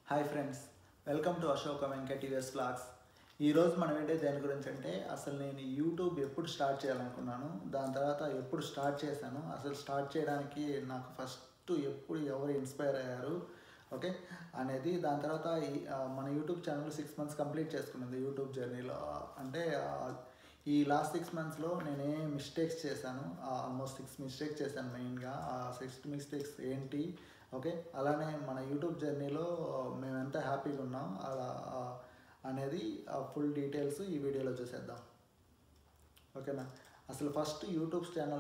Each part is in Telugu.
hi friends welcome to Ashoka Venkat TVS blogs ఈరోజు మనం ఏంటంటే దేని గురించి అంటే అసలు నేను యూట్యూబ్ ఎప్పుడు స్టార్ట్ చేయాలనుకున్నాను దాని తర్వాత ఎప్పుడు స్టార్ట్ చేశాను అసలు స్టార్ట్ చేయడానికి నాకు ఫస్ట్ ఎప్పుడు ఎవరు ఇన్స్పైర్ అయ్యారు ఓకే అనేది దాని తర్వాత ఈ, ఆ, మన YouTube channel six months complete చేసుకున్నది యూట్యూబ్ జర్నీలో అంటే ఆ, ఈ లాస్ట్ సిక్స్ మంత్స్లో నేను ఏ మిస్టేక్స్ చేశాను ఆల్మోస్ట్ సిక్స్ మిస్టేక్స్ చేశాను మెయిన్గా ఆ సిక్స్ మిస్టేక్స్ ఏంటి ఓకే అలానే మన యూట్యూబ్ జర్నీలో మేము ఎంత హ్యాపీగా ఉన్నాం అలా ఆ, అనేది ఫుల్ డీటెయిల్స్ ఈ వీడియోలో చూసేద్దాం ఓకేనా అసలు ఫస్ట్ యూట్యూబ్ ఛానల్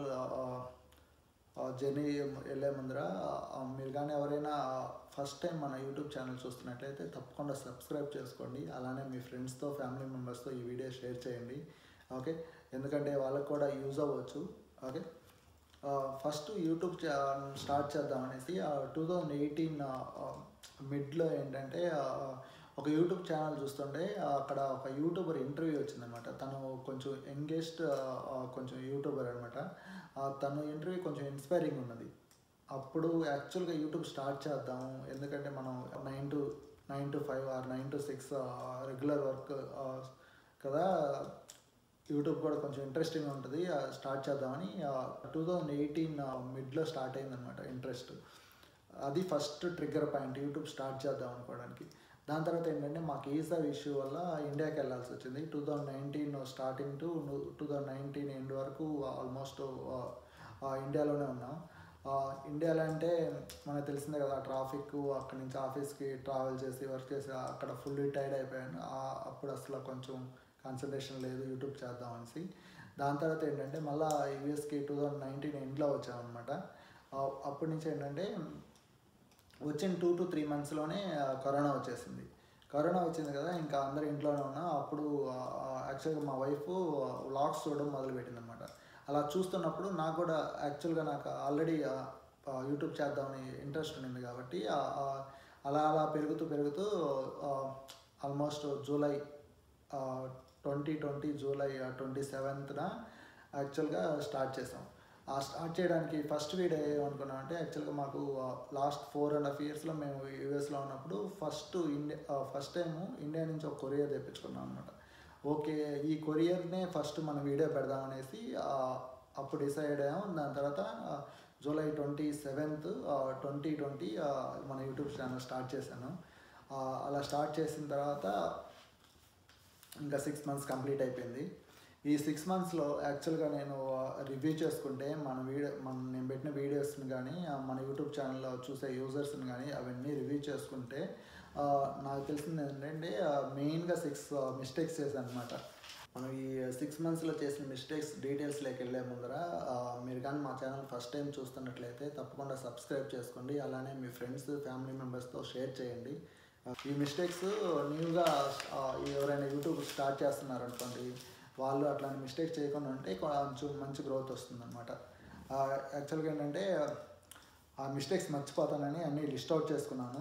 జర్నీ వెళ్ళే ముందర ఆ, మీరు కానీ ఎవరైనా ఫస్ట్ టైం మన యూట్యూబ్ ఛానల్ చూస్తున్నట్లయితే తప్పకుండా సబ్స్క్రైబ్ చేసుకోండి అలానే మీ ఫ్రెండ్స్తో ఫ్యామిలీ మెంబర్స్తో ఈ వీడియో షేర్ చేయండి ఓకే ఎందుకంటే వాళ్ళకి కూడా యూజ్ అవ్వచ్చు ఓకే ఫస్ట్ యూట్యూబ్ స్టార్ట్ చేద్దాం అనేసి టూ థౌజండ్ ఎయిటీన్ మిడ్లో ఏంటంటే ఆ, ఒక యూట్యూబ్ ఛానల్ చూస్తుంటే ఆ, అక్కడ ఒక యూట్యూబర్ ఇంటర్వ్యూ వచ్చిందనమాట తను కొంచెం యంగెస్ట్ కొంచెం యూట్యూబర్ అనమాట తను ఇంటర్వ్యూ కొంచెం ఇన్స్పైరింగ్ ఉన్నది అప్పుడు యాక్చువల్గా యూట్యూబ్ స్టార్ట్ చేద్దాము ఎందుకంటే మనం nine to nine to five or nine to six regular work కదా యూట్యూబ్ కూడా కొంచెం ఇంట్రెస్టింగ్ ఉంటుంది ఆ, స్టార్ట్ చేద్దామని టూ థౌజండ్ ఎయిటీన్ మిడ్లో స్టార్ట్ అయిందనమాట ఇంట్రెస్ట్ అది first trigger point YouTube start చేద్దాం అనుకోవడానికి దాని తర్వాత ఏంటంటే మాకు ఈసా ఇష్యూ వల్ల ఇండియాకి వెళ్ళాల్సి వచ్చింది two thousand nineteen starting to two thousand nineteen end వరకు ఆల్మోస్ట్ ఇండియాలోనే ఉన్నాం ఆ, ఇండియాలో అంటే మనకు తెలిసిందే కదా ట్రాఫిక్ అక్కడి నుంచి ఆఫీస్కి ట్రావెల్ చేసి వర్క్ చేసి అక్కడ ఫుల్ టైర్డ్ అయిపోయాను ఆ, అప్పుడు అసలు కొంచెం కాన్సన్ట్రేషన్ లేదు యూట్యూబ్ చేద్దాం అనేసి దాని తర్వాత ఏంటంటే మళ్ళీ యూఎస్కి టూ థౌజండ్ నైన్టీన్ ఎండ్లో వచ్చామన్నమాట ఆ, అప్పటి నుంచి ఏంటంటే వచ్చిన టూ టు త్రీ మంత్స్లోనే కరోనా వచ్చేసింది కరోనా వచ్చింది కదా ఇంకా అందరు ఇంట్లోనే ఉన్నా అప్పుడు యాక్చువల్గా మా వైఫ్ వ్లాగ్స్ చూడడం మొదలుపెట్టింది అనమాట అలా చూస్తున్నప్పుడు నాకు కూడా యాక్చువల్గా నాకు ఆల్రెడీ యూట్యూబ్ చేద్దామని ఇంట్రెస్ట్ ఉండింది కాబట్టి ఆ, ఆ, అలా అలా పెరుగుతూ పెరుగుతూ almost July twenty twenty July twenty సెవెంత్న యాక్చువల్గా స్టార్ట్ చేసాం ఆ స్టార్ట్ చేయడానికి ఫస్ట్ వీడియో ఏమనుకున్నాం అంటే యాక్చువల్గా మాకు లాస్ట్ ఫోర్ అండ్ హాఫ్ ఇయర్స్లో మేము యూఎస్లో ఉన్నప్పుడు first India first time India నుంచి ఒక కొరియర్ తెప్పించుకున్నాం అనమాట ఓకే ఈ కొరియర్నే ఫస్ట్ మనం వీడియో పెడదాం అనేసి ఆ, అప్పుడు డిసైడ్ అయ్యాం దాని తర్వాత ఆ, July twenty seventh twenty twenty మన యూట్యూబ్ ఛానల్ స్టార్ట్ చేశాను ఆ, అలా స్టార్ట్ చేసిన తర్వాత ఇంకా సిక్స్ మంత్స్ కంప్లీట్ అయిపోయింది ఈ సిక్స్ మంత్స్లో యాక్చువల్గా నేను రివ్యూ చేసుకుంటే మన వీడియో మన నేను పెట్టిన వీడియోస్ని కానీ ఆ, మన యూట్యూబ్ ఛానల్లో చూసే యూజర్స్ని కానీ అవన్నీ రివ్యూ చేసుకుంటే ఆ, నాకు తెలిసింది ఏంటంటే మెయిన్గా సిక్స్ మిస్టేక్స్ చేశాను అనమాట మనం ఈ సిక్స్ మంత్స్లో చేసిన మిస్టేక్స్ డీటెయిల్స్లోకి వెళ్ళే ముందర ఆ, మీరు కానీ మా ఛానల్ ఫస్ట్ టైం చూస్తున్నట్లయితే తప్పకుండా సబ్స్క్రైబ్ చేసుకోండి అలానే మీ ఫ్రెండ్స్ ఫ్యామిలీ మెంబర్స్తో షేర్ చేయండి ఈ మిస్టేక్స్ న్యూగా ఆ, ఎవరైనా యూట్యూబ్ స్టార్ట్ చేస్తున్నారు అనుకోండి వాళ్ళు అట్లాంటి మిస్టేక్ చేయకుండా ఉంటే కొంచెం మంచి గ్రోత్ వస్తుంది అనమాట యాక్చువల్గా ఏంటంటే ఆ మిస్టేక్స్ మర్చిపోతానని అన్నీ లిస్ట్ అవుట్ చేసుకున్నాను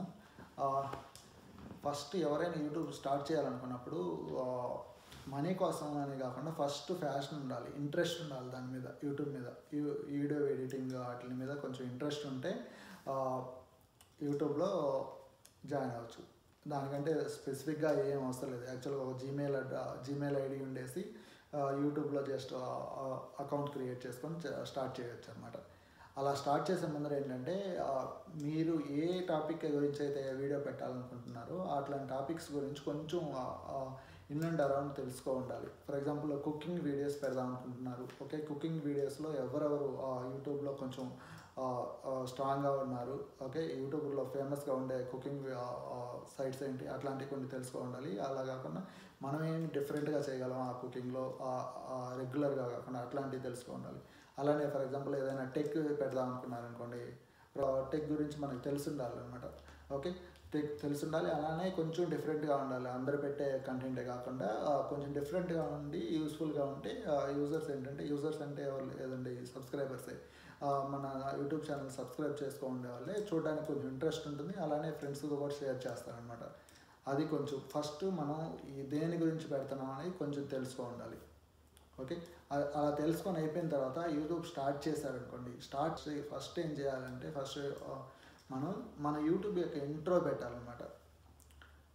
ఫస్ట్ ఎవరైనా యూట్యూబ్ స్టార్ట్ చేయాలనుకున్నప్పుడు మనీ కోసం అని కాకుండా ఫస్ట్ ఫ్యాషన్ ఉండాలి ఇంట్రెస్ట్ ఉండాలి దాని మీద యూట్యూబ్ మీద యూ- వీడియో ఎడిటింగ్ వాటి మీద కొంచెం ఇంట్రెస్ట్ ఉంటే ఆ, యూట్యూబ్లో జాయిన్ అవ్వచ్చు దానికంటే స్పెసిఫిక్గా ఏం అవసరం లేదు యాక్చువల్గా ఒక జీమెయిల్ జీమెయిల్ ఐడి ఉండేసి ఆ, యూట్యూబ్లో జస్ట్ అకౌంట్ క్రియేట్ చేసుకొని చ- స్టార్ట్ చేయొచ్చు అనమాట అలా స్టార్ట్ చేసే ముందర ఏంటంటే ఆ, మీరు ఏ టాపిక్ గురించి అయితే వీడియో పెట్టాలనుకుంటున్నారో అట్లాంటి టాపిక్స్ గురించి కొంచెం ఇన్ అండ్ అరౌండ్ తెలుసుకో ఉండాలి ఫర్ ఎగ్జాంపుల్ కుకింగ్ వీడియోస్ పెడదాం అనుకుంటున్నారు ఓకే కుకింగ్ వీడియోస్లో ఎవరెవరు ఆ, యూట్యూబ్లో కొంచెం ఆ, ఆ, స్ట్రాంగ్గా ఉన్నారు ఓకే యూట్యూబ్లో ఫేమస్గా ఉండే కుకింగ్ ఆ, ఆ, సైట్స్ ఏంటి అట్లాంటివి కొన్ని తెలుసుకో ఉండాలి అలా కాకుండా మనం ఏం డిఫరెంట్గా చేయగలం ఆ కుకింగ్లో రెగ్యులర్గా కాకుండా అట్లాంటివి తెలుసుకో ఉండాలి అలానే ఫర్ ఎగ్జాంపుల్ ఏదైనా టెక్ పెడదాం అనుకున్నారనుకోండి టెక్ గురించి మనకు తెలిసి ఉండాలి అనమాట ఓకే టెక్ తెలిసి ఉండాలి అలానే కొంచెం డిఫరెంట్గా ఉండాలి అందరు పెట్టే కంటెంటే కాకుండా ఆ, కొంచెం డిఫరెంట్గా ఉండి యూస్ఫుల్గా ఉంటే యూజర్స్ ఏంటంటే యూజర్స్ అంటే ఎవరు లేదండి సబ్స్క్రైబర్సే ఆ, మన యూట్యూబ్ ఛానల్ సబ్స్క్రైబ్ చేసుకో ఉండే వాళ్ళే చూడడానికి కొంచెం ఇంట్రెస్ట్ ఉంటుంది అలానే ఫ్రెండ్స్తో కూడా షేర్ చేస్తారనమాట అది కొంచెం ఫస్ట్ మనం ఈ దేని గురించి పెడుతున్నాం అనేది కొంచెం తెలుసుకో ఉండాలి ఓకే అ- అలా తెలుసుకొని అయిపోయిన తర్వాత యూట్యూబ్ స్టార్ట్ చేశారనుకోండి స్టార్ట్ ఫస్ట్ ఏం చేయాలంటే ఫస్ట్ మనం మన యూట్యూబ్ యొక్క ఇంట్రో పెట్టాలన్నమాట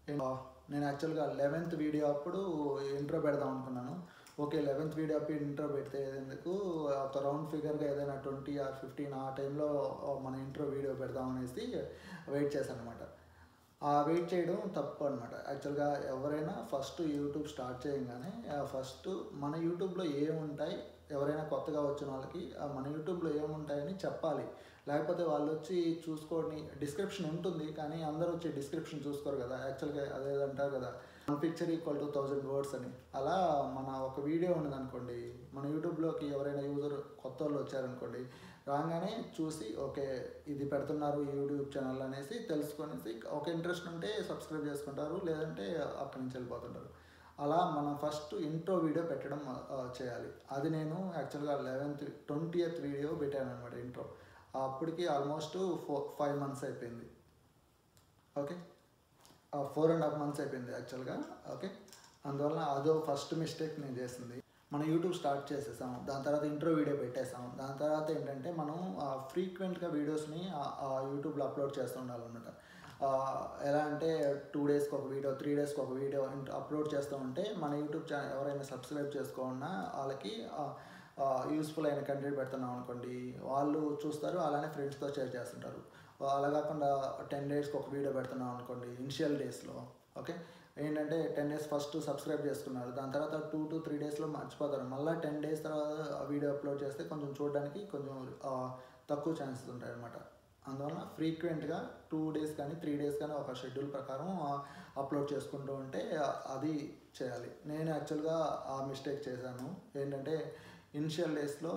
నేను యాక్చువల్గా లెవెన్త్ వీడియో అప్పుడు ఇంట్రో పెడదాం అనుకున్నాను ఓకే లెవెన్త్ వీడియో అప్పుడు ఇంట్రో పెడితే ఎందుకు ఒక రౌండ్ ఫిగర్గా ఏదైనా ట్వంటీ ఆర్ ఫిఫ్టీన్ ఆ టైంలో మన ఇంట్రో వీడియో పెడదాం అనేసి వెయిట్ చేశాను అనమాట ఆ వెయిట్ చేయడం తప్పు అనమాట యాక్చువల్గా ఎవరైనా ఫస్ట్ యూట్యూబ్ స్టార్ట్ చేయగానే ఫస్ట్ మన యూట్యూబ్లో ఏముంటాయి ఎవరైనా కొత్తగా వచ్చిన వాళ్ళకి ఆ మన యూట్యూబ్లో ఏముంటాయని చెప్పాలి లేకపోతే వాళ్ళు వచ్చి చూసుకొని డిస్క్రిప్షన్ ఉంటుంది కానీ అందరూ వచ్చి డిస్క్రిప్షన్ చూసుకోరు కదా యాక్చువల్గా అదేదంటారు కదా one picture equal to thousand words అని అలా మన ఒక వీడియో ఉన్నది అనుకోండి మన యూట్యూబ్లోకి ఎవరైనా యూజర్ కొత్త వాళ్ళు వచ్చారనుకోండి రాగానే చూసి ఓకే ఇది పెడుతున్నారు ఈ యూట్యూబ్ ఛానల్ అనేసి తెలుసుకొనేసి ఒక ఇంట్రెస్ట్ ఉంటే సబ్స్క్రైబ్ చేసుకుంటారు లేదంటే అక్కడి నుంచి వెళ్ళిపోతుంటారు అలా మనం ఫస్ట్ ఇంట్రో వీడియో పెట్టడం ఆ, చేయాలి అది నేను యాక్చువల్గా లెవెన్త్ ట్వంటీ ఎయిత్ వీడియో పెట్టాను అనమాట ఇంట్రో అప్పటికి ఆల్మోస్ట్ ఫోర్ ఫైవ్ మంత్స్ అయిపోయింది okay four and half months అయిపోయింది యాక్చువల్గా ఓకే అందువల్ల అదో ఫస్ట్ మిస్టేక్ నేను చేసింది మన యూట్యూబ్ స్టార్ట్ చేసేసాం దాని తర్వాత ఇంట్రో వీడియో పెట్టేసాం దాని తర్వాత ఏంటంటే మనం ఫ్రీక్వెంట్గా వీడియోస్ని యూట్యూబ్లో అప్లోడ్ చేస్తూ ఉండాలన్నమాట ఆ, ఎలా అంటే టూ డేస్కి ఒక వీడియో త్రీ డేస్కి ఒక వీడియో అప్లోడ్ చేస్తూ ఉంటే మన యూట్యూబ్ ఛానల్ ఎవరైనా సబ్స్క్రైబ్ చేసుకోకుండా వాళ్ళకి యూస్ఫుల్ అయిన కంటెంట్ పెడుతున్నాం అనుకోండి వాళ్ళు చూస్తారు అలానే ఫ్రెండ్స్తో షేర్ చేస్తుంటారు అలా కాకుండా టెన్ డేస్కి ఒక వీడియో పెడుతున్నాం అనుకోండి ఇనిషియల్ డేస్లో ఓకే ఏంటంటే టెన్ డేస్ ఫస్ట్ సబ్స్క్రైబ్ చేసుకున్నారు దాని తర్వాత టూ టు త్రీ డేస్లో మర్చిపోతారు మళ్ళీ టెన్ డేస్ తర్వాత ఆ వీడియో అప్లోడ్ చేస్తే కొంచెం చూడడానికి కొంచెం ఆ, తక్కువ ఛాన్సెస్ ఉంటాయి అనమాట అందువల్ల ఫ్రీక్వెంట్గా టూ డేస్ కానీ త్రీ డేస్ కానీ ఒక షెడ్యూల్ ప్రకారం అప్లోడ్ చేసుకుంటూ ఉంటే ఆ, అది చేయాలి నేను యాక్చువల్గా ఆ మిస్టేక్ చేశాను ఏంటంటే ఇనిషియల్ డేస్లో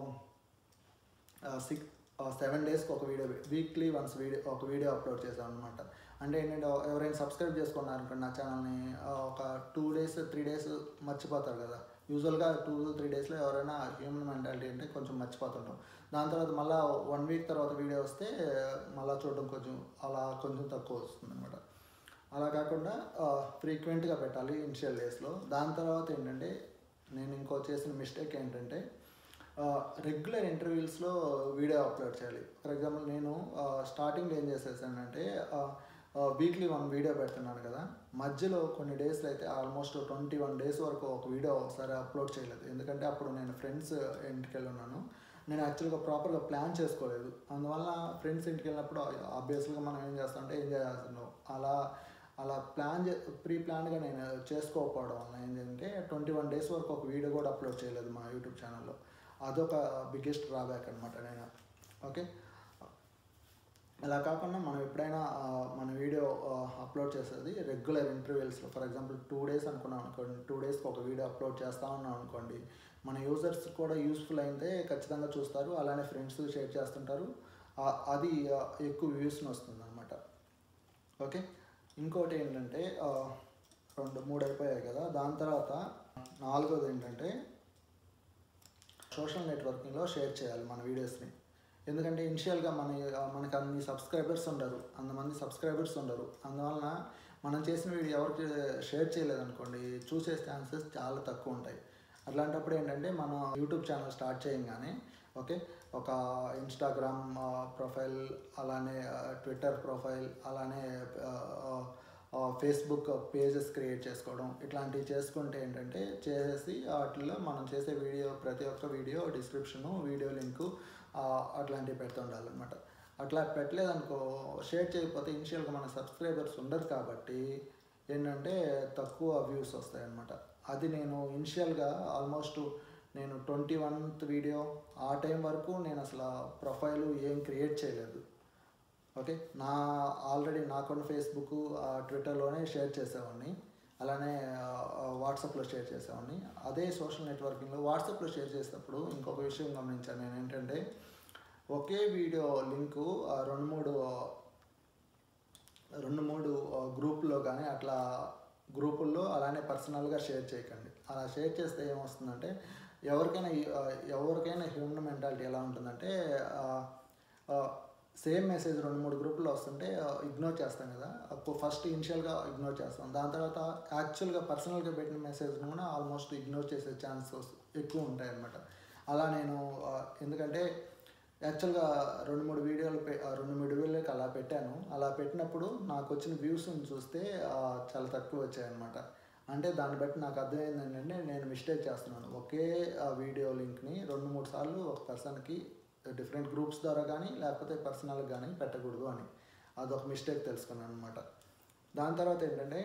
సిక్స్ సెవెన్ డేస్కి ఒక వీడియో వీక్లీ వన్స్ వీడియో ఒక వీడియో అప్లోడ్ చేశాను అనమాట అంటే ఏంటంటే ఎవరైనా సబ్స్క్రైబ్ చేసుకున్నారు అనుకోండి నా ఛానల్ని ఒక టూ డేస్ త్రీ డేస్ మర్చిపోతారు కదా యూజువల్గా టూ త్రీ డేస్లో ఎవరైనా హ్యూమన్ మెంటాలిటీ అంటే కొంచెం మర్చిపోతుంటాం దాని తర్వాత మళ్ళీ వన్ వీక్ తర్వాత వీడియో వస్తే మళ్ళీ చూడడం కొంచెం అలా కొంచెం తక్కువ వస్తుంది అనమాట అలా కాకుండా ఫ్రీక్వెంట్గా పెట్టాలి ఇనిషియల్ డేస్లో దాని తర్వాత ఏంటంటే నేను ఇంకో చేసిన మిస్టేక్ ఏంటంటే రెగ్యులర్ ఇంటర్వ్యూస్లో వీడియో అప్లోడ్ చేయాలి ఫర్ ఎగ్జాంపుల్ నేను స్టార్టింగ్ ఏం చేసేసానంటే వీక్లీ వన్ వీడియో పెడుతున్నాను కదా మధ్యలో కొన్ని డేస్లో అయితే ఆల్మోస్ట్ ట్వంటీ వన్ డేస్ వరకు ఒక వీడియో ఒకసారి అప్లోడ్ చేయలేదు ఎందుకంటే అప్పుడు నేను ఫ్రెండ్స్ ఇంటికి వెళ్ళి ఉన్నాను నేను యాక్చువల్గా ప్రాపర్గా ప్లాన్ చేసుకోలేదు అందువల్ల ఫ్రెండ్స్ ఇంటికి వెళ్ళినప్పుడు ఆబ్వియస్గా మనం ఏం చేస్తామంటే ఎంజాయ్ చేస్తున్నాం అలా అలా ప్లాన్ చే ప్రీ ప్లాన్గా నేను చేసుకోకపోవడం వల్ల ఏంటంటే ట్వంటీ వన్ డేస్ వరకు ఒక వీడియో కూడా అప్లోడ్ చేయలేదు మా యూట్యూబ్ ఛానల్లో అదొక బిగ్గెస్ట్ డ్రాబ్యాక్ అనమాట నేను ఓకే అలా కాకుండా మనం ఎప్పుడైనా ఆ, మన వీడియో అప్లోడ్ చేసేది రెగ్యులర్ ఇంటర్వ్యూస్లో ఫర్ ఎగ్జాంపుల్ టూ డేస్ అనుకున్నాం అనుకోండి టూ డేస్కి ఒక వీడియో అప్లోడ్ చేస్తా ఉన్నాం అనుకోండి మన యూజర్స్ కూడా యూస్ఫుల్ అయితే ఖచ్చితంగా చూస్తారు అలానే ఫ్రెండ్స్ షేర్ చేస్తుంటారు ఆ, అది ఆ, ఎక్కువ వ్యూస్ని వస్తుంది అనమాట ఓకే ఇంకోటి ఏంటంటే ఆ, రెండు మూడు అయిపోయాయి కదా దాని తర్వాత నాలుగోది ఏంటంటే సోషల్ నెట్వర్కింగ్లో షేర్ చేయాలి మన వీడియోస్ని ఎందుకంటే ఇనిషియల్గా మన మనకి అన్ని సబ్స్క్రైబర్స్ ఉండరు అంతమంది సబ్స్క్రైబర్స్ ఉండరు అందువలన మనం చేసిన వీడియో ఎవరికి షేర్ చేయలేదనుకోండి చూసే ఛాన్సెస్ చాలా తక్కువ ఉంటాయి అట్లాంటప్పుడు ఏంటంటే మన యూట్యూబ్ ఛానల్ స్టార్ట్ చేయగానే ఓకే ఒక ఇన్స్టాగ్రామ్ ప్రొఫైల్ అలానే ట్విట్టర్ ప్రొఫైల్ అలానే ఫేస్బుక్ పేజెస్ క్రియేట్ చేసుకోవడం ఇట్లాంటివి చేసుకుంటే ఏంటంటే చేసేసి వాటిలో మనం చేసే వీడియో ప్రతి ఒక్క వీడియో డిస్క్రిప్షను వీడియో లింకు అట్లాంటివి పెడుతుండాలన్నమాట అట్లా పెట్టలేదనుకో షేర్ చేయకపోతే ఇనిషియల్గా మన సబ్స్క్రైబర్స్ ఉండరు కాబట్టి ఏంటంటే తక్కువ వ్యూస్ వస్తాయన్నమాట అది నేను ఇనిషియల్గా ఆల్మోస్ట్ నేను ట్వంటీ వన్త్ వీడియో ఆ టైం వరకు నేను అసలు ప్రొఫైల్ ఏం క్రియేట్ చేయలేదు ఓకే నా ఆల్రెడీ నాకున్న ఫేస్బుక్ ట్విట్టర్లోనే షేర్ చేసేవాడిని అలానే వాట్సాప్లో షేర్ చేసేవాడిని అదే సోషల్ నెట్వర్కింగ్లో వాట్సాప్లో షేర్ చేసేటప్పుడు ఇంకొక విషయం గమనించాను నేను ఏంటంటే ఒకే వీడియో లింకు ఆ, రెండు మూడు రెండు మూడు గ్రూపుల్లో కానీ అట్లా గ్రూపుల్లో అలానే పర్సనల్గా షేర్ చేయకండి అలా షేర్ చేస్తే ఏమొస్తుందంటే ఎవరికైనా ఈ- ఆ, ఎవరికైనా హ్యూమన్ మెంటాలిటీ ఎలా ఉంటుందంటే సేమ్ మెసేజ్ రెండు మూడు గ్రూపుల్లో వస్తుంటే ఇగ్నోర్ చేస్తాం కదా అప్పుడు ఫస్ట్ ఇనిషియల్గా ఇగ్నోర్ చేస్తాం దాని తర్వాత యాక్చువల్గా పర్సనల్గా పెట్టిన మెసేజ్ని కూడా ఆల్మోస్ట్ ఇగ్నోర్ చేసే ఛాన్సెస్ ఎక్కువ ఉంటాయి అన్నమాట అలా నేను ఆ, ఎందుకంటే యాక్చువల్గా రెండు మూడు వీడియోలు పె- ఆ, రెండు మూడు వీడియోలకి అలా పెట్టాను అలా పెట్టినప్పుడు నాకు వచ్చిన వ్యూస్ని చూస్తే ఆ, చాలా తక్కువ వచ్చాయన్నమాట అంటే దాన్ని బట్టి నాకు అర్థమైంది ఏంటంటే నేను మిస్టేక్ చేస్తున్నాను ఒకే ఆ, వీడియో లింక్ని రెండు మూడు సార్లు ఒక పర్సన్కి డిఫరెంట్ గ్రూప్స్ ద్వారా కానీ లేకపోతే పర్సనల్గా కానీ పెట్టకూడదు అని అదొక మిస్టేక్ తెలుసుకున్నాను అనమాట దాని తర్వాత ఏంటంటే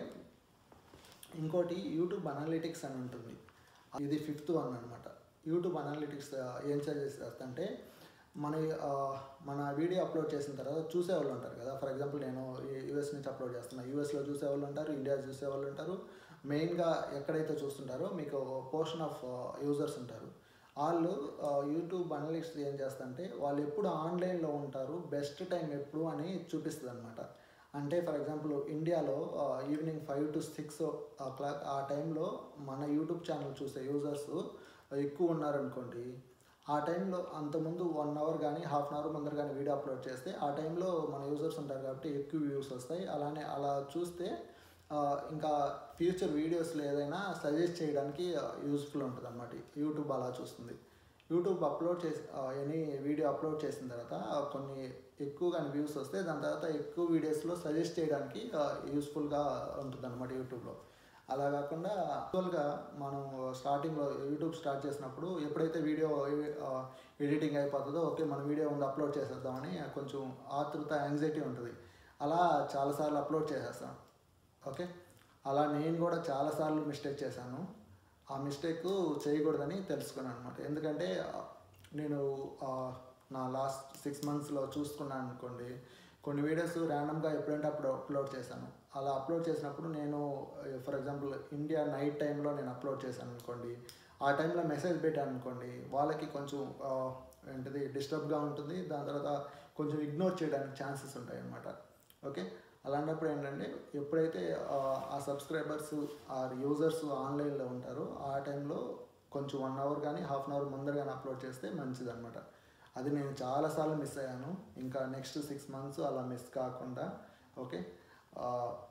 ఇంకోటి యూట్యూబ్ అనలిటిక్స్ అని ఉంటుంది ఇది ఫిఫ్త్ వన్ అనమాట యూట్యూబ్ అనలిటిక్స్ ఏం సజెస్ట్ చేస్తుంటే మన ఆ, మన వీడియో అప్లోడ్ చేసిన తర్వాత చూసే వాళ్ళు ఉంటారు కదా ఫర్ ఎగ్జాంపుల్ నేను యూఎస్ నుంచి అప్లోడ్ చేస్తున్నా యూఎస్లో చూసే వాళ్ళు ఉంటారు ఇండియా చూసే వాళ్ళు ఉంటారు మెయిన్గా ఎక్కడైతే చూస్తుంటారో మీకు పోర్షన్ ఆఫ్ యూజర్స్ ఉంటారు వాళ్ళు ఆ, యూట్యూబ్ అనలిస్ట్ ఏం చేస్తారంటే వాళ్ళు ఎప్పుడు ఆన్లైన్లో ఉంటారు బెస్ట్ టైం ఎప్పుడు అని చూపిస్తుంది అనమాట అంటే ఫర్ ఎగ్జాంపుల్ ఇండియాలో ఆ, evening five to six o'clock ఆ టైంలో మన యూట్యూబ్ ఛానల్ చూసే యూజర్స్ ఎక్కువ ఉన్నారనుకోండి ఆ టైంలో అంతకుముందు వన్ అవర్ కానీ హాఫ్ అన్ అవర్ ముందర కానీ వీడియో అప్లోడ్ చేస్తే ఆ టైంలో మన యూజర్స్ ఉంటారు కాబట్టి ఎక్కువ వ్యూస్ వస్తాయి అలానే అలా చూస్తే ఆ, ఇంకా ఫ్యూచర్ వీడియోస్లో ఏదైనా సజెస్ట్ చేయడానికి యూస్ఫుల్ ఉంటుంది అనమాట యూట్యూబ్ అలా చూస్తుంది యూట్యూబ్ అప్లోడ్ చేసి ఎనీ వీడియో అప్లోడ్ చేసిన తర్వాత ఆ, కొన్ని ఎక్కువ కానీ వ్యూస్ వస్తే దాని తర్వాత ఎక్కువ వీడియోస్లో సజెస్ట్ చేయడానికి యూస్ఫుల్గా ఉంటుంది అనమాట యూట్యూబ్లో అలా కాకుండా యాక్చువల్గా మనం స్టార్టింగ్లో యూట్యూబ్ స్టార్ట్ చేసినప్పుడు ఎప్పుడైతే వీడియో ఎడిటింగ్ అయిపోతుందో ఓకే మన వీడియో ఉంది అప్లోడ్ చేసేద్దామని కొంచెం ఆతృత యాంగ్జైటీ ఉంటుంది అలా చాలాసార్లు అప్లోడ్ చేసేస్తాం ఓకే అలా నేను కూడా చాలాసార్లు మిస్టేక్ చేశాను ఆ మిస్టేక్ చేయకూడదని తెలుసుకున్నాను అనమాట ఎందుకంటే ఆ, నేను ఆ, నా లాస్ట్ సిక్స్ మంత్స్లో చూసుకున్నాను అనుకోండి కొన్ని వీడియోస్ ర్యాండమ్గా ఎప్పుడంటే అప్పుడు అప్లోడ్ చేశాను అలా అప్లోడ్ చేసినప్పుడు నేను ఫర్ ఎగ్జాంపుల్ ఇండియా నైట్ టైంలో నేను అప్లోడ్ చేశాను అనుకోండి ఆ టైంలో మెసేజ్ పెట్టాను అనుకోండి వాళ్ళకి కొంచెం ఆ, ఏంటిది డిస్టర్బ్గా ఉంటుంది దాని తర్వాత కొంచెం ఇగ్నోర్ చేయడానికి ఛాన్సెస్ ఉంటాయి అన్నమాట ఓకే అలాంటప్పుడు ఏంటంటే ఎప్పుడైతే ఆ, ఆ సబ్స్క్రైబర్స్ ఆ యూజర్స్ ఆన్లైన్లో ఉంటారో ఆ టైంలో కొంచెం వన్ అవర్ కానీ హాఫ్ అన్ అవర్ ముందర కానీ అప్లోడ్ చేస్తే మంచిది అనమాట అది నేను చాలాసార్లు మిస్ అయ్యాను ఇంకా నెక్స్ట్ సిక్స్ మంత్స్ అలా మిస్ కాకుండా ఓకే ఆ,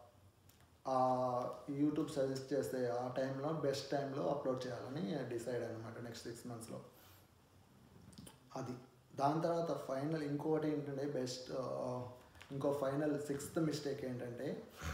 ఆ యూట్యూబ్ సజెస్ట్ చేస్తే ఆ టైంలో బెస్ట్ టైంలో అప్లోడ్ చేయాలని డిసైడ్ అనమాట నెక్స్ట్ సిక్స్ మంత్స్లో అది దాని తర్వాత ఫైనల్ ఇంకోటి ఏంటంటే బెస్ట్ ఇంకో ఫైనల్ సిక్స్త్ మిస్టేక్ ఏంటంటే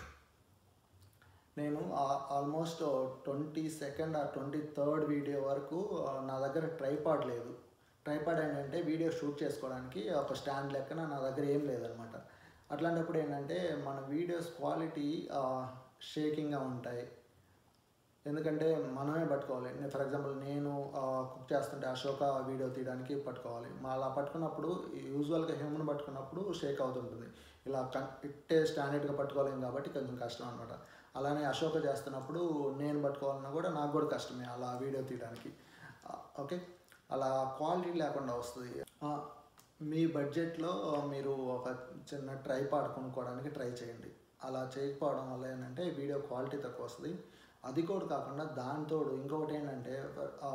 నేను ఆల్మోస్ట్ ట్వంటీ సెకండ్ ఆ ట్వంటీ థర్డ్ వీడియో వరకు ఆ, నా దగ్గర ట్రైపాడ్ లేదు ట్రైపాడ్ ఏంటంటే వీడియో షూట్ చేసుకోవడానికి ఒక స్టాండ్ లెక్కన నా దగ్గర ఏం లేదనమాట అట్లాంటప్పుడు ఏంటంటే మన వీడియోస్ క్వాలిటీ షేకింగ్గా ఉంటాయి ఎందుకంటే మనమే పట్టుకోవాలి ఫర్ ఎగ్జాంపుల్ నేను కుక్ చేస్తుంటే అశోక వీడియో తీయడానికి పట్టుకోవాలి మా అలా పట్టుకున్నప్పుడు యూజువల్గా హ్యూమన్ పట్టుకున్నప్పుడు షేక్ అవుతుంటుంది ఇలా కన్ ఇట్టే స్టాండర్డ్గా పట్టుకోలేము కాబట్టి కొంచెం కష్టం అనమాట అలానే అశోక చేస్తున్నప్పుడు నేను పట్టుకోవాలన్నా కూడా నాకు కూడా కష్టమే అలా వీడియో తీయడానికి ఓకే అలా క్వాలిటీ లేకుండా వస్తుంది ఆ, మీ బడ్జెట్లో మీరు ఒక చిన్న ట్రైపాడ్ కొనుక్కోవడానికి ట్రై చేయండి అలా చేయకపోవడం వల్ల ఏంటంటే వీడియో క్వాలిటీ తక్కువ వస్తుంది అది కూడా కాకుండా దానితోడు ఇంకొకటి ఏంటంటే ఆ,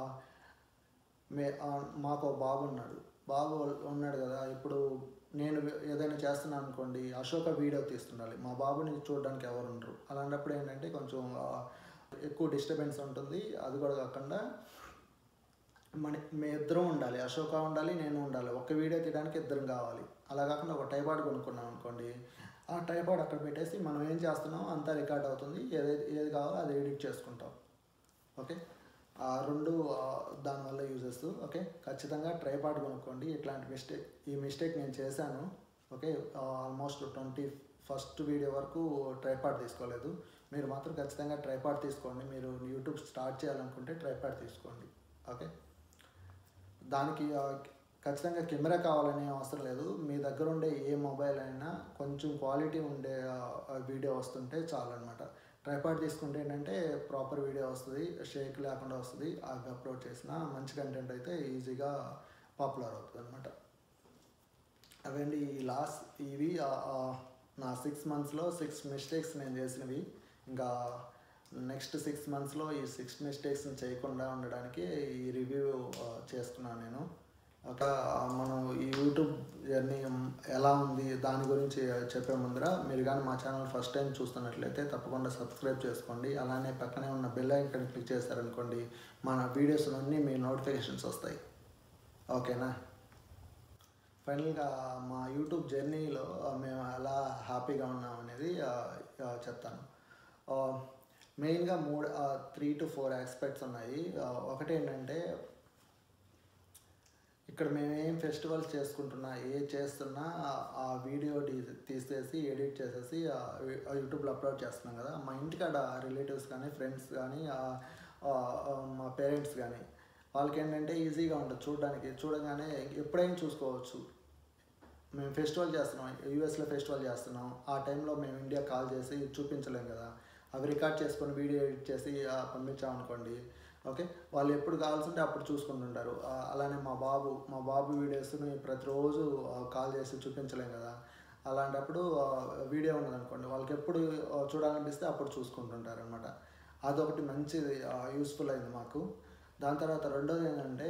మే ఆ, మాకు ఒక బాబు ఉన్నాడు బాబు ఉన్నాడు కదా ఇప్పుడు నేను ఏదైనా చేస్తున్నాను అనుకోండి అశోక వీడియో తీస్తుండాలి మా బాబుని చూడడానికి ఎవరు ఉండరు అలాంటప్పుడు ఏంటంటే కొంచెం ఆ, ఎక్కువ డిస్టర్బెన్స్ ఉంటుంది అది కూడా కాకుండా మన మీ ఇద్దరం ఉండాలి అశోక ఉండాలి నేను ఉండాలి ఒక వీడియో తీయడానికి ఇద్దరం కావాలి అలా కాకుండా ఒక టైపాడ్ కొనుక్కున్నాం అనుకోండి ఆ టైపాడ్ అక్కడ పెట్టేసి మనం ఏం చేస్తున్నామో అంతా రికార్డ్ అవుతుంది ఏదైతే ఏది కావాలో అది ఎడిట్ చేసుకుంటాం ఓకే ఆ రెండు ఆ, దానివల్ల యూజెస్ ఓకే ఖచ్చితంగా ట్రైపాడ్ కొనుక్కోండి ఇట్లాంటి మిస్టేక్ ఈ మిస్టేక్ నేను చేశాను okay almost twenty first video వరకు ట్రైపాడ్ తీసుకోలేదు మీరు మాత్రం ఖచ్చితంగా ట్రైపాడ్ తీసుకోండి మీరు యూట్యూబ్ స్టార్ట్ చేయాలనుకుంటే ట్రైపాడ్ తీసుకోండి ఓకే దానికి ఆ, ఖచ్చితంగా కెమెరా కావాలనే అవసరం లేదు మీ దగ్గర ఉండే ఏ మొబైల్ అయినా కొంచెం క్వాలిటీ ఉండే ఆ, ఆ వీడియో వస్తుంటే చాలు అనమాట ట్రైపాడ్ తీసుకుంటే ఏంటంటే ప్రాపర్ వీడియో వస్తుంది షేక్ లేకుండా వస్తుంది అది అప్లోడ్ చేసిన మంచి కంటెంట్ అయితే ఈజీగా పాపులర్ అవుతుంది అనమాట అవండి ఈ లాస్ట్ ఇవి ఆ, ఆ, నా సిక్స్ మంత్స్లో సిక్స్ మిస్టేక్స్ నేను చేసినవి ఇంకా నెక్స్ట్ సిక్స్ మంత్స్లో ఈ సిక్స్ మిస్టేక్స్ని చేయకుండా ఉండడానికి ఈ రివ్యూ చేస్తున్నాను నేను ఒక మనం ఈ యూట్యూబ్ జర్నీ ఎలా ఉంది దాని గురించి చెప్పే ముందర మీరు కానీ మా ఛానల్ ఫస్ట్ టైం చూస్తున్నట్లయితే తప్పకుండా సబ్స్క్రైబ్ చేసుకోండి అలానే పక్కనే ఉన్న బెల్ ఐకన్ క్లిక్ చేశారనుకోండి మన వీడియోస్ అన్నీ మీ నోటిఫికేషన్స్ వస్తాయి ఓకేనా ఫైనల్గా మా యూట్యూబ్ జర్నీలో మేము ఎలా హ్యాపీగా ఉన్నాం అనేది ఆ, ఆ, చెప్తాను మెయిన్గా మూడు త్రీ టు ఫోర్ ఆస్పెక్ట్స్ ఉన్నాయి ఆ, ఒకటి ఏంటంటే ఇక్కడ మేము ఏం ఫెస్టివల్స్ చేసుకుంటున్నా ఏ చేస్తున్నా ఆ- ఆ వీడియో తీ- తీసేసి ఎడిట్ చేసేసి ఆ వి- ఆ యూట్యూబ్లో అప్లోడ్ చేస్తున్నాం కదా మా ఇంటికాడ రిలేటివ్స్ కానీ ఫ్రెండ్స్ కానీ ఆ- ఆ- ఆ మా పేరెంట్స్ కానీ వాళ్ళకి ఏంటంటే ఈజీగా ఉంటుంది చూడడానికి చూడగానే ఎప్పుడైనా చూసుకోవచ్చు మేము ఫెస్టివల్ చేస్తున్నాం యూఎస్లో ఫెస్టివల్ చేస్తున్నాం ఆ టైంలో మేము ఇండియా కాల్ చేసి చూపించలేం కదా అవి రికార్డ్ చేసుకొని వీడియో ఎడిట్ చేసి ఆ, పంపించామనుకోండి ఓకే వాళ్ళు ఎప్పుడు కావాల్సింటే అప్పుడు చూసుకుంటుంటారు ఆ, అలానే మా బాబు మా బాబు వీడియోస్ని ప్రతిరోజు ఆ, కాల్ చేసి చూపించలేం కదా అలాంటప్పుడు ఆ, వీడియో ఉన్నదనుకోండి వాళ్ళకి ఎప్పుడు ఆ, చూడాలనిపిస్తే అప్పుడు చూసుకుంటుంటారు అనమాట అదొకటి మంచిది యూస్ఫుల్ అయింది మాకు దాని తర్వాత రెండోది ఏంటంటే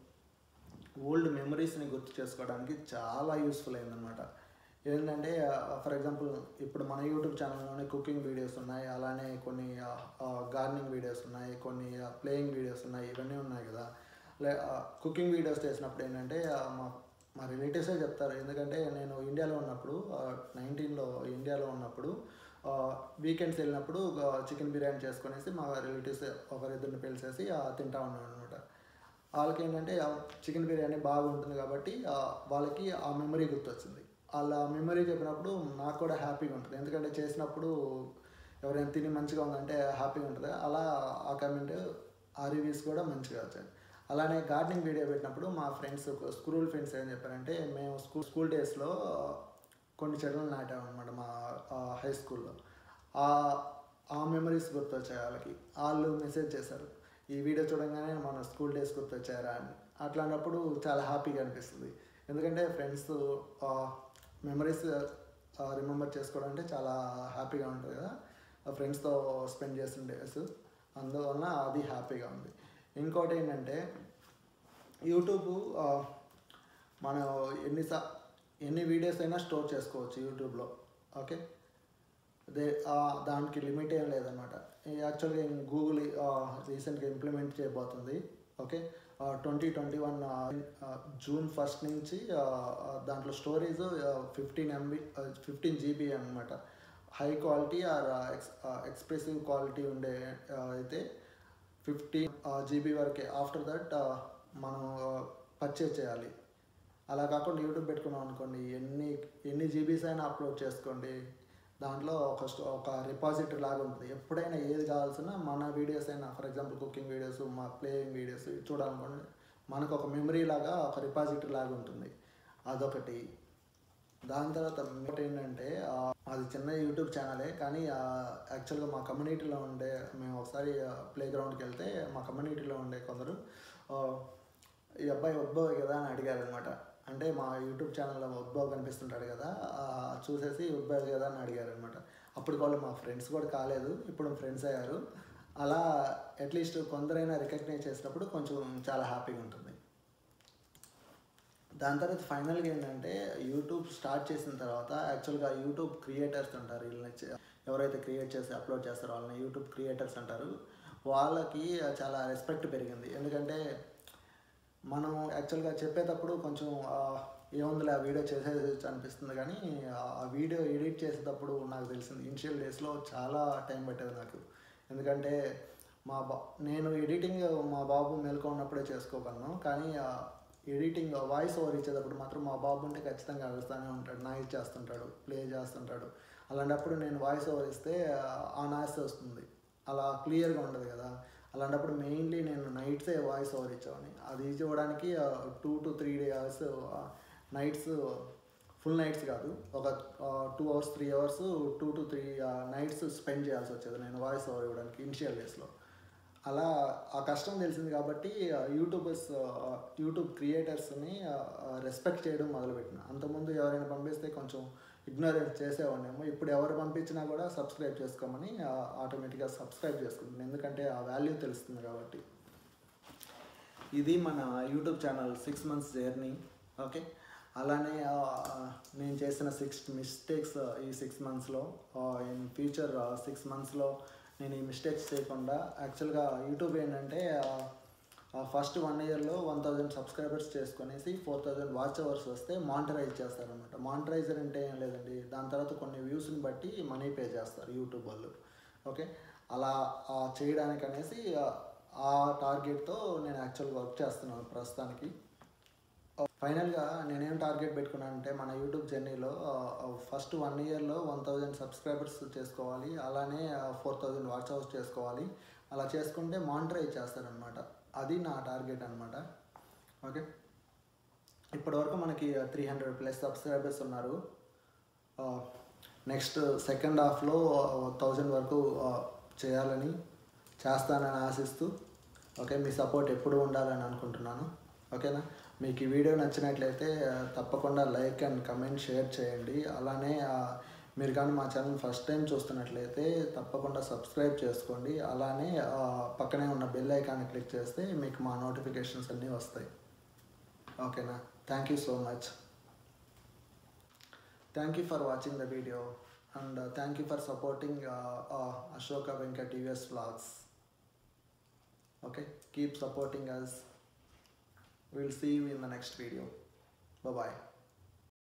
ఓల్డ్ మెమరీస్ని గుర్తు చేసుకోవడానికి చాలా యూస్ఫుల్ అయిందనమాట ఏంటంటే ఫర్ ఎగ్జాంపుల్ ఇప్పుడు మన యూట్యూబ్ ఛానల్లోనే కుకింగ్ వీడియోస్ ఉన్నాయి అలానే కొన్ని గార్డెనింగ్ వీడియోస్ ఉన్నాయి కొన్ని ప్లేయింగ్ వీడియోస్ ఉన్నాయి ఇవన్నీ ఉన్నాయి కదా లే కుకింగ్ వీడియోస్ చేసినప్పుడు ఏంటంటే ఆ, మా మా రిలేటివ్సే చెప్తారు ఎందుకంటే నేను ఇండియాలో ఉన్నప్పుడు నైన్టీన్లో ఇండియాలో ఉన్నప్పుడు వీకెండ్స్ వెళ్ళినప్పుడు చికెన్ బిర్యానీ చేసుకునేసి మా రిలేటివ్స్ ఒకరిద్దరిని పిలిచేసి ఆ, తింటా ఉన్నాను అనమాట వాళ్ళకి ఏంటంటే చికెన్ బిర్యానీ బాగుంటుంది కాబట్టి ఆ, వాళ్ళకి ఆ మెమరీ గుర్తొచ్చింది వాళ్ళ మెమరీ చెప్పినప్పుడు నాకు కూడా హ్యాపీగా ఉంటుంది ఎందుకంటే చేసినప్పుడు ఎవరైనా తిని మంచిగా ఉందంటే హ్యాపీగా ఉంటుంది అలా ఆ కమెంట్ ఆ రివ్యూస్ కూడా మంచిగా వచ్చాయి అలానే గార్డెనింగ్ వీడియో పెట్టినప్పుడు మా ఫ్రెండ్స్ స్కూల్ ఫ్రెండ్స్ ఏం చెప్పారంటే మేము స్కూల్ స్కూల్ డేస్లో కొన్ని చెట్లు నాటామన్నమాట మా హై స్కూల్లో ఆ ఆ మెమరీస్ గుర్తొచ్చాయి వాళ్ళకి వాళ్ళు మెసేజ్ చేశారు ఈ వీడియో చూడంగానే మన స్కూల్ డేస్ గుర్తొచ్చారా అని అట్లాంటప్పుడు చాలా హ్యాపీగా అనిపిస్తుంది ఎందుకంటే ఫ్రెండ్స్ మెమరీస్ రిమెంబర్ చేసుకోవడం అంటే చాలా హ్యాపీగా ఉంటుంది కదా ఫ్రెండ్స్తో స్పెండ్ చేసిన డేస్ అందువలన అది హ్యాపీగా ఉంది ఇంకోటి ఏంటంటే యూట్యూబ్ ఆ, మనం ఎన్ని సా ఎన్ని వీడియోస్ అయినా స్టోర్ చేసుకోవచ్చు యూట్యూబ్లో ఓకే దే ఆ, దానికి లిమిట్ ఏం లేదనమాట యాక్చువల్గా గూగుల్ రీసెంట్గా ఇంప్లిమెంట్ చేయబోతుంది okay twenty twenty one June first నుంచి ఆ, ఆ, దాంట్లో storage fifteen MB fifteen GB అనమాట high quality or X expressive quality ఉండే ఆ, అయితే ఫిఫ్టీన్ జీబీ వరకే ఆఫ్టర్ దట్ మనం పర్చేజ్ చేయాలి అలా కాకుండా యూట్యూబ్ పెట్టుకున్నాం అనుకోండి ఎన్ని ఎన్ని జీబీస్ అయినా అప్లోడ్ చేసుకోండి దాంట్లో ఒక స్టో- ఒక రిపాజిటరీ లాగా ఉంటుంది ఎప్పుడైనా ఏది కావాల్సిన మన వీడియోస్ అయినా ఫర్ ఎగ్జాంపుల్ కుకింగ్ వీడియోస్ మా ప్లేయింగ్ వీడియోస్ చూడాలనుకోండి మనకు ఒక మెమరీ లాగా ఒక రిపాజిటరీ లాగా ఉంటుంది అదొకటి దాని తర్వాత ఇంకోటి ఏంటంటే ఆ, అది చిన్న యూట్యూబ్ ఛానలే కానీ ఆ, యాక్చువల్గా మా కమ్యూనిటీలో ఉండే మేము ఒకసారి ప్లే గ్రౌండ్కి వెళ్తే మా కమ్యూనిటీలో ఉండే కొందరు ఆ, ఈ అబ్బాయి ఉద్భవ్ కదా అని అడిగారు అనమాట అంటే మా యూట్యూబ్ ఛానల్లో ఉద్భవ్ కనిపిస్తుంటాడు కదా ఆ, చూసేసి ఉద్భవ్ కదా అని అడిగారు అనమాట అప్పుడు వాళ్ళు మా ఫ్రెండ్స్ కూడా కాలేదు ఇప్పుడు ఫ్రెండ్స్ అయ్యారు అలా అట్లీస్ట్ కొందరైనా రికగ్నైజ్ చేసినప్పుడు కొంచెం చాలా హ్యాపీగా ఉంటుంది దాని తర్వాత ఫైనల్గా ఏంటంటే యూట్యూబ్ స్టార్ట్ చేసిన తర్వాత యాక్చువల్గా యూట్యూబ్ క్రియేటర్స్ అంటారు వీళ్ళని చే- ఎవరైతే క్రియేట్ చేసి అప్లోడ్ చేస్తారో వాళ్ళని యూట్యూబ్ క్రియేటర్స్ అంటారు వాళ్ళకి చాలా రెస్పెక్ట్ పెరిగింది ఎందుకంటే మనం యాక్చువల్గా చెప్పేటప్పుడు కొంచెం ఆ, ఏముందిలే ఆ వీడియో చేసేది అనిపిస్తుంది కానీ ఆ వీడియో ఎడిట్ చేసేటప్పుడు నాకు తెలిసింది ఇనిషియల్ డేస్లో చాలా టైం పట్టేది నాకు ఎందుకంటే మా బా నేను ఎడిటింగ్ మా బాబు మేల్కొ ఉన్నప్పుడే చేసుకోగలను కానీ ఆ ఎడిటింగ్ వాయిస్ ఓవర్ ఇచ్చేటప్పుడు మాత్రం మా బాబు ఉంటే ఖచ్చితంగా అరుస్తూనే ఉంటాడు నాయిస్ చేస్తుంటాడు ప్లే చేస్తుంటాడు అలాంటప్పుడు నేను వాయిస్ ఓవర్ ఇస్తే ఆ నాయిస్ వస్తుంది అలా క్లియర్గా ఉండదు కదా అలాంటప్పుడు మెయిన్లీ నేను నైట్సే వాయిస్ ఓవర్ ఇచ్చేవాడిని అది ఇవ్వడానికి two to three day hours nights full nights కాదు ఒక two hours three hours two to three nights spend చేయాల్సి వచ్చేది నేను వాయిస్ ఓవర్ ఇవ్వడానికి ఇనిషియల్ డేస్లో అలా ఆ కష్టం తెలిసింది కాబట్టి యూట్యూబర్స్ యూట్యూబ్ క్రియేటర్స్ని రెస్పెక్ట్ చేయడం మొదలుపెట్టిన అంతకుముందు ఎవరైనా పంపిస్తే కొంచెం ఇగ్నోరెన్స్ చేసేవాడినేమో ఇప్పుడు ఎవరు పంపించినా కూడా సబ్స్క్రైబ్ చేసుకోమని ఆటోమేటిక్గా సబ్స్క్రైబ్ చేసుకుంటున్నాను ఎందుకంటే ఆ వాల్యూ తెలుస్తుంది కాబట్టి ఇది మన YouTube channel six months journey okay అలానే ఆ, నేను చేసిన సిక్స్ మిస్టేక్స్ ఈ సిక్స్ మంత్స్లో ఇన్ ఫ్యూచర్ సిక్స్ మంత్స్లో నేను ఈ మిస్టేక్స్ చేయకుండా యాక్చువల్గా యూట్యూబ్ ఏంటంటే ఫస్ట్ వన్ ఇయర్లో వన్ థౌజండ్ సబ్స్క్రైబర్స్ చేసుకునేసి ఫోర్ థౌజండ్ వాచ్ అవర్స్ వస్తే మానిటరైజ్ చేస్తారనమాట మానిటరైజర్ అంటే ఏం లేదండి దాని తర్వాత కొన్ని వ్యూస్ని బట్టి మనీ పే చేస్తారు యూట్యూబ్ వాళ్ళు ఓకే అలా ఆ చేయడానికి అనేసి ఆ- ఆ టార్గెట్తో నేను యాక్చువల్గా వర్క్ చేస్తున్నాను ప్రస్తుతానికి ఫైనల్గా నేనేం టార్గెట్ పెట్టుకున్నానంటే మన యూట్యూబ్ జర్నీలో ఫస్ట్ వన్ ఇయర్లో వన్ థౌజండ్ సబ్స్క్రైబర్స్ చేసుకోవాలి అలానే ఫోర్ థౌజండ్ వాచ్ అవర్స్ చేసుకోవాలి అలా చేసుకుంటే మానిటరైజ్ చేస్తారనమాట అది నా టార్గెట్ అనమాట ఓకే ఇప్పటివరకు మనకి త్రీ హండ్రెడ్ ప్లస్ సబ్స్క్రైబర్స్ ఉన్నారు నెక్స్ట్ సెకండ్ హాఫ్లో థౌజండ్ వరకు ఆ, చేయాలని చేస్తానని ఆశిస్తూ ఓకే మీ సపోర్ట్ ఎప్పుడు ఉండాలని అనుకుంటున్నాను ఓకేనా మీకు ఈ వీడియో నచ్చినట్లయితే ఆ, తప్పకుండా లైక్ అండ్ కమెంట్ షేర్ చేయండి అలానే ఆ, మీరు కానీ మా ఛానల్ ఫస్ట్ టైం చూస్తున్నట్లయితే తప్పకుండా సబ్స్క్రైబ్ చేసుకోండి అలానే ఆ, పక్కనే ఉన్న బెల్ ఐకాన్ని క్లిక్ చేస్తే మీకు మా నోటిఫికేషన్స్ అన్నీ వస్తాయి ఓకేనా thank you so much thank you for watching the video and thank you for supporting Ashoka Venkat TVS vlogs okay keep supporting us will see you in the next video bye